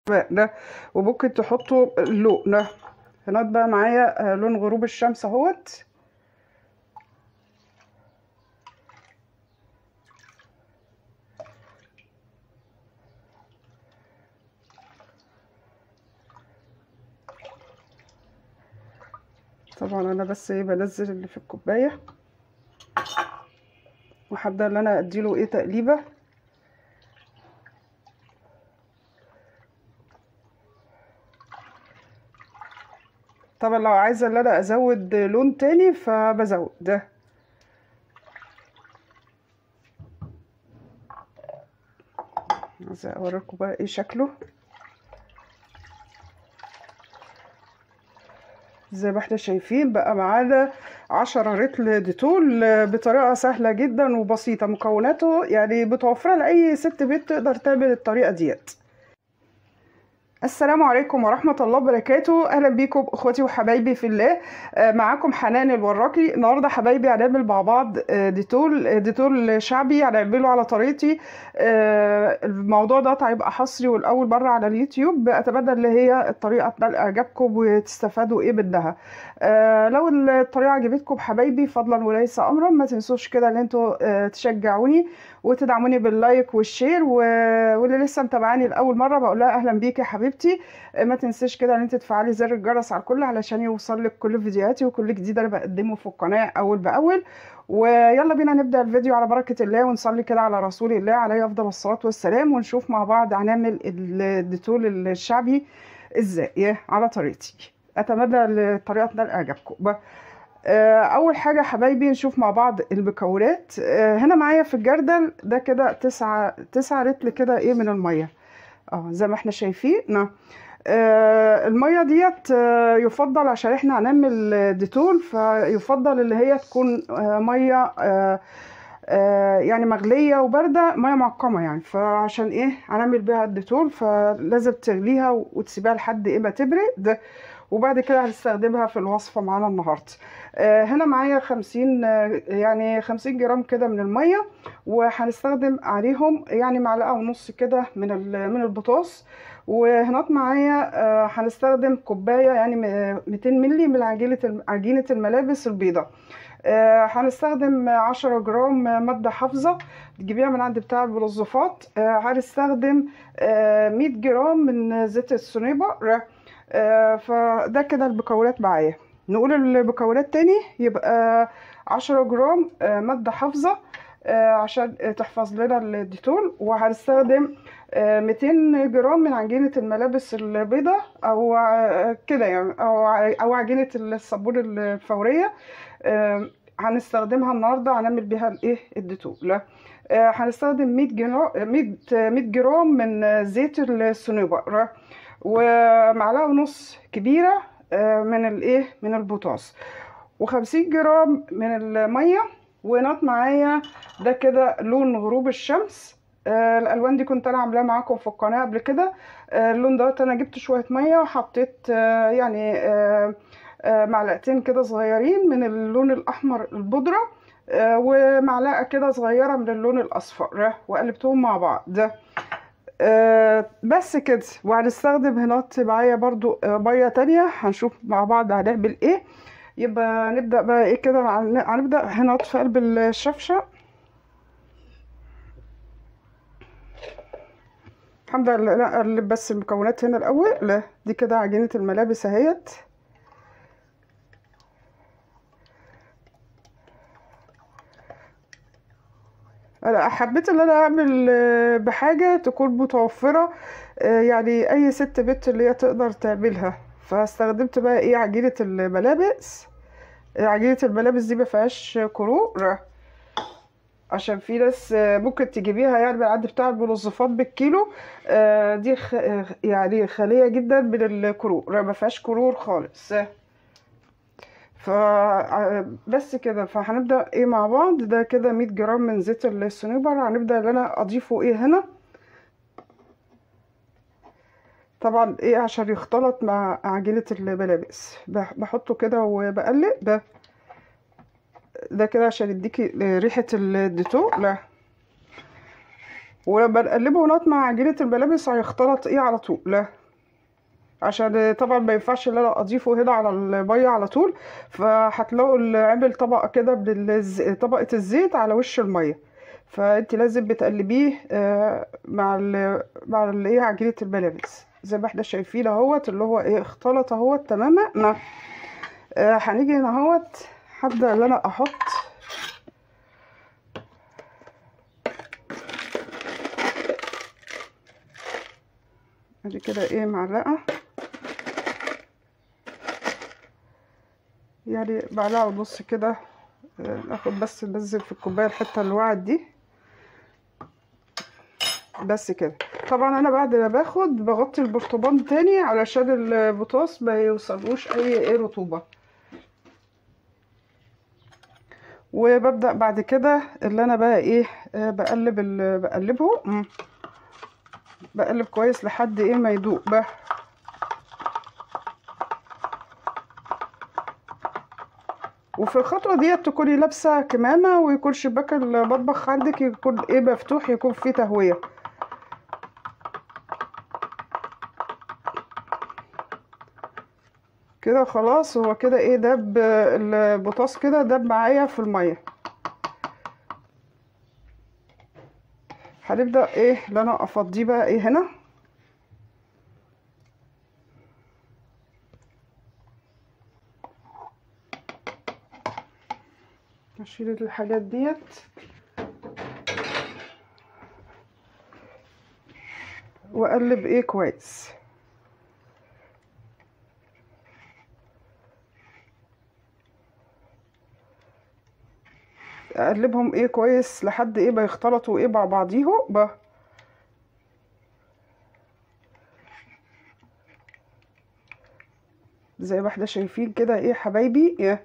ده وممكن تحطوا اللون ده هنا بقى معايا آه، لون غروب الشمس اهوت طبعا انا بس ايه بنزل اللي في الكوبايه وهبدا ان انا اديله ايه تقليبه طبعا لو عايزه ان انا ازود لون تاني فبزود ده عايزه اوريكم بقى ايه شكله زي ما احنا شايفين بقى معانا عشرة رتل ديتول بطريقة سهلة جدا وبسيطة مكوناته يعني متوفرة لأي ست بيت تقدر تعمل الطريقة ديت السلام عليكم ورحمة الله وبركاته أهلا بيكم أخواتي وحبايبي في الله آه، معاكم حنان الوراقي النهاردة حبايبي هنعمل مع بعض آه، ديتول آه، ديتول شعبي هنعمله على طريقتي آه، الموضوع ده هيبقى حصري والأول مرة على اليوتيوب أتمنى اللي هي الطريقة تنال إعجابكم وتستفادوا إيه منها آه، لو الطريقة عجبتكم حبايبي فضلا وليس أمرا ما تنسوش كده إن انتوا آه، تشجعوني وتدعموني باللايك والشير و... واللي لسه متابعاني لاول مره بقول لها اهلا بيكي يا حبيبتي ما تنسيش كده ان انت تفعلي زر الجرس على الكل علشان يوصل لك كل فيديوهاتي وكل جديد انا بقدمه في القناه اول باول ويلا بينا نبدا الفيديو على بركه الله ونصلي كده على رسول الله عليه افضل الصلاه والسلام ونشوف مع بعض هنعمل الديتول الشعبي ازاي على طريقتي اتمنى الطريقه تنال اعجابكم آه، اول حاجه حبايبي نشوف مع بعض المكونات آه، هنا معايا في الجردل ده كده تسعة تسعة رتل كده ايه من الميه اه زي ما احنا شايفين نعم. آه، الميه ديت آه، يفضل عشان احنا هنعمل ديتول فيفضل اللي هي تكون آه، ميه آه، آه، يعني مغليه وبارده ميه معقمه يعني فعشان ايه هنعمل بيها الديتول فلازم تغليها وتسيبها لحد ايه ما تبرد وبعد كده هنستخدمها في الوصفة معانا النهاردة آه هنا معايا خمسين آه يعني خمسين جرام كده من المية وهنستخدم عليهم يعني معلقة ونص كده من من البطاطس وهنا معايا آه هنستخدم كوباية يعني 200 ملي من عجينة عجينة الملابس البيضة آه هنستخدم 10 جرام مادة حافظة تجيبيها من عند بتاع البلوزفات آه هنستخدم آه 100 جرام من زيت الصنيبر آه فده كده المكونات معايا نقول المكونات تاني يبقى عشرة جرام آه مادة حافظة آه عشان تحفظ لنا الديتول وهنستخدم ميتين جرام من عجينة الملابس البيضة أو كده يعني أو أو عجينة الصابون الفورية هنستخدمها النهاردة هنعمل بيها الإيه الديتول هنستخدم 100 جرام 100 جرام من زيت الصنوبر ومعلقه ونص كبيره من الايه من البوتاص و50 جرام من الميه ونط معايا ده كده لون غروب الشمس الالوان دي كنت انا عاملاها معاكم في القناه قبل كده اللون دوت انا جبت شويه ميه وحطيت يعني معلقتين كده صغيرين من اللون الاحمر البودره ومعلقه كده صغيره من اللون الاصفر وقلبتهم مع بعض ده آه بس كده وهنستخدم هنا معايا برضو آه ميه تانية هنشوف مع بعض هنعمل ايه يبقى نبدا بقى ايه كده هنبدا هنا في قلب الشفشه الحمد لله لا اقلب بس المكونات هنا الاول لا دي كده عجينه الملابس اهيت انا حبيت ان انا اعمل بحاجه تكون متوفره يعني اي ست بيت اللي هي تقدر تعملها فاستخدمت بقى ايه عجينه الملابس عجينه الملابس دي ما فيهاش كرور عشان في ناس ممكن تجيبيها يعني من عند بتاع المنظفات بالكيلو دي يعني خاليه جدا من الكرور ما فيهاش كرور خالص ف بس كده فهنبدا ايه مع بعض ده كده 100 جرام من زيت الصنوبر هنبدا ان انا اضيفه ايه هنا طبعا ايه عشان يختلط مع عجينه الملابس بحطه كده وبقلب ده ده كده عشان يديكي ريحه الديتو لا ولما نقلبه ونط مع عجينه الملابس هيختلط ايه على طول لا عشان طبعا ما ينفعش ان انا اضيفه هنا على الميه على طول فهتلاقوا اللي عامل طبقه كده من الز- طبقه الزيت على وش الميه فانت لازم بتقلبيه آه، مع ال مع ال- ايه عجينه الملابس زي ما احنا شايفين اهوت اللي هو ايه اختلط اهوت تماما نعم. آه، هنيجي هنا اهوت هبدا ان انا احط ادي كده ايه معلقه يعني معلقه ونص كده آه، ناخد بس ننزل في الكوبايه الحته اللي وقعت دي بس كده طبعا انا بعد ما باخد بغطي البرطمان تاني علشان البطاطس ما يوصلوش اي ايه رطوبه وببدأ بعد كده اللي انا بقى ايه آه، بقلب ال- بقلبه مم. بقلب كويس لحد ايه ما يدوب بقى وفي الخطوة ديت تكوني لابسة كمامة ويكون شباك المطبخ عندك يكون ايه مفتوح يكون فيه تهوية كده خلاص هو كده ايه دب البطاطس كده دب معايا في المية هنبدأ ايه اللي انا افضيه بقى ايه هنا اشيل الحاجات ديت واقلب ايه كويس اقلبهم ايه كويس لحد ايه ما يختلطوا ايه مع بعضيهم بقى زي ما احنا شايفين كده ايه حبايبي إيه.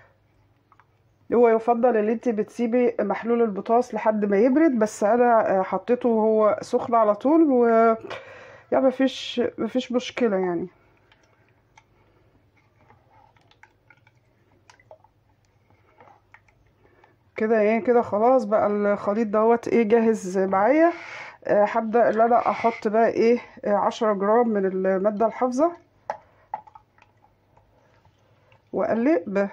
هو يفضل ان انت بتسيبي محلول البطاطس لحد ما يبرد بس انا آه، حطيته وهو سخن على طول و يعني مفيش مفيش مشكلة يعني كده ايه كده خلاص بقى الخليط دوت ايه جاهز معايا آه، هبدأ ان انا احط بقى ايه آه، عشرة جرام من المادة الحافظة واقلب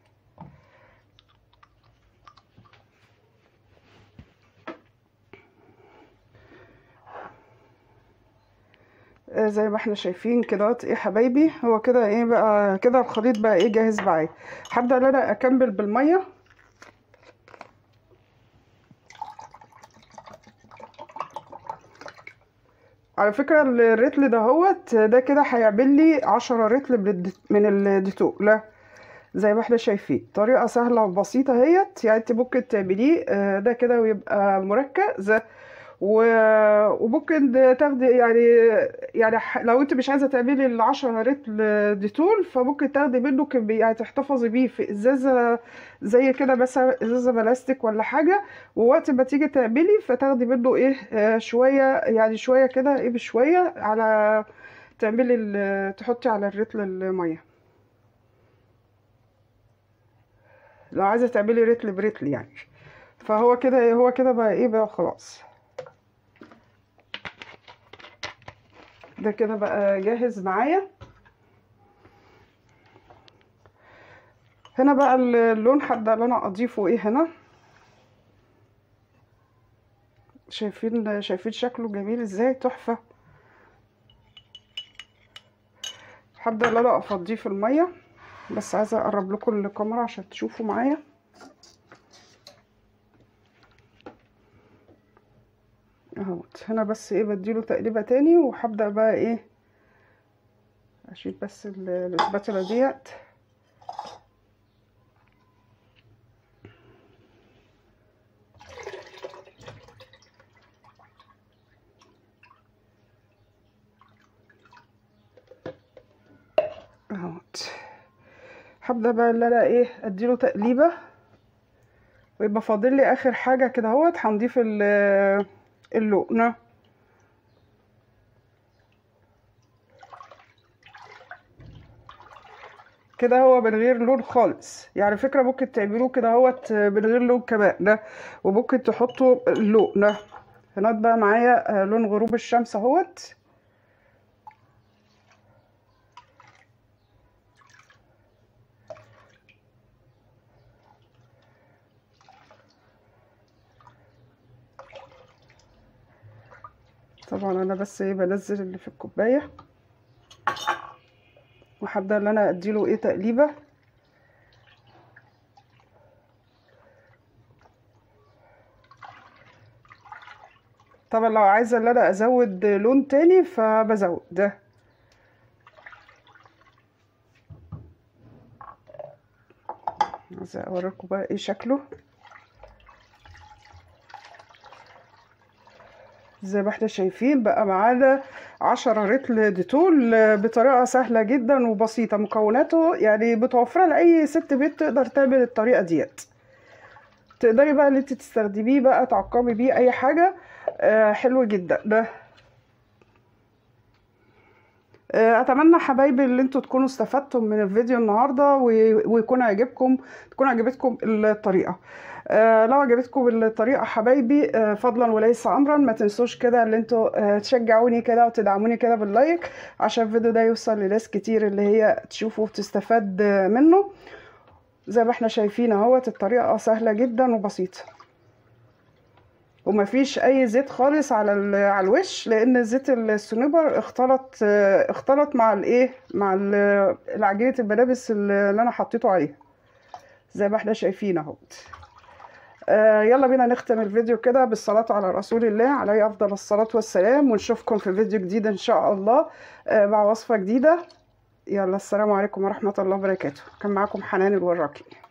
آه، زي ما احنا شايفين كده ايه حبايبي هو كده ايه بقى كده الخليط بقى ايه جاهز معايا هبدأ ان انا اكمل بالمية على فكرة الرتل دهوت ده كده هيعمل لي عشرة رتل من الد- من الديتو لا زي ما احنا شايفين طريقة سهلة وبسيطة اهيت يعني انت ممكن تعمليه آه، ده كده ويبقى مركز و- وممكن تاخدي يعني يعني ح- لو انت مش عايزة تعملي العشرة رتل ديتول فممكن تاخدي منه كمية يعني تحتفظي بيه في ازازة زي كده مثلا ازازة بلاستيك ولا حاجة ووقت ما تيجي تعملي فتاخدي منه ايه آه، شوية يعني شوية كده ايه بشوية على تعملي ال- تحطي على الرتل المية لو عايزة تعملي رتل برتل يعني فهو كده هو كده بقى ايه بقى خلاص ده كده بقى جاهز معايا هنا بقى اللون هبدأ ان انا اضيفه ايه هنا شايفين شايفين شكله جميل ازاي تحفة هبدأ ان انا افضيه في المية بس عايزة اقرب لكم الكاميرا عشان تشوفوا معايا اهوت هنا بس ايه بديله تقليبة تاني وهبدأ بقى ايه اشيل بس ال- الاسباتولا ديت اهوت هبدأ بقى اللي انا ايه اديله تقليبة ويبقى فاضل لي اخر حاجة كده اهوت هنضيف ال- اللقنة كده هو من غير لون خالص يعني فكرة ممكن تعملوه كده اهوت من غير لون كمان ده وممكن تحطوا اللقنة هنا بقى معايا آه، لون غروب الشمس اهوت طبعا انا بس ايه بنزل اللي في الكوبايه وهبدا ان انا اديله ايه تقليبه طبعا لو عايزه ان انا ازود لون تاني فبزود ده عايزه اوريكم بقى ايه شكله زي ما احنا شايفين بقى معانا عشرة رتل ديتول بطريقة سهلة جدا وبسيطة مكوناته يعني متوفرة لأي ست بيت تقدر تعمل الطريقة ديت تقدري بقى ان انت تستخدميه بقى تعقمي بيه اي حاجة آه حلو جدا ده آه اتمنى حبايبي اللي انتوا تكونوا استفدتم من الفيديو النهارده ويكون عجبكم تكون عجبتكم الطريقه آه لو عجبتكم الطريقه حبايبي آه فضلا وليس امرا ما تنسوش كده ان انتوا تشجعوني كده وتدعموني كده باللايك عشان الفيديو ده يوصل لناس كتير اللي هي تشوفه وتستفاد منه زي ما احنا شايفين اهوت الطريقه سهله جدا وبسيطه ومفيش اي زيت خالص على على الوش لان زيت الصنوبر اختلط اختلط مع الايه مع العجينه الملابس اللي انا حطيته عليها زي ما احنا شايفين اهوت آه يلا بينا نختم الفيديو كده بالصلاة على رسول الله عليه أفضل الصلاة والسلام ونشوفكم في فيديو جديد إن شاء الله آه مع وصفة جديدة يلا السلام عليكم ورحمة الله وبركاته كان معاكم حنان الوراكي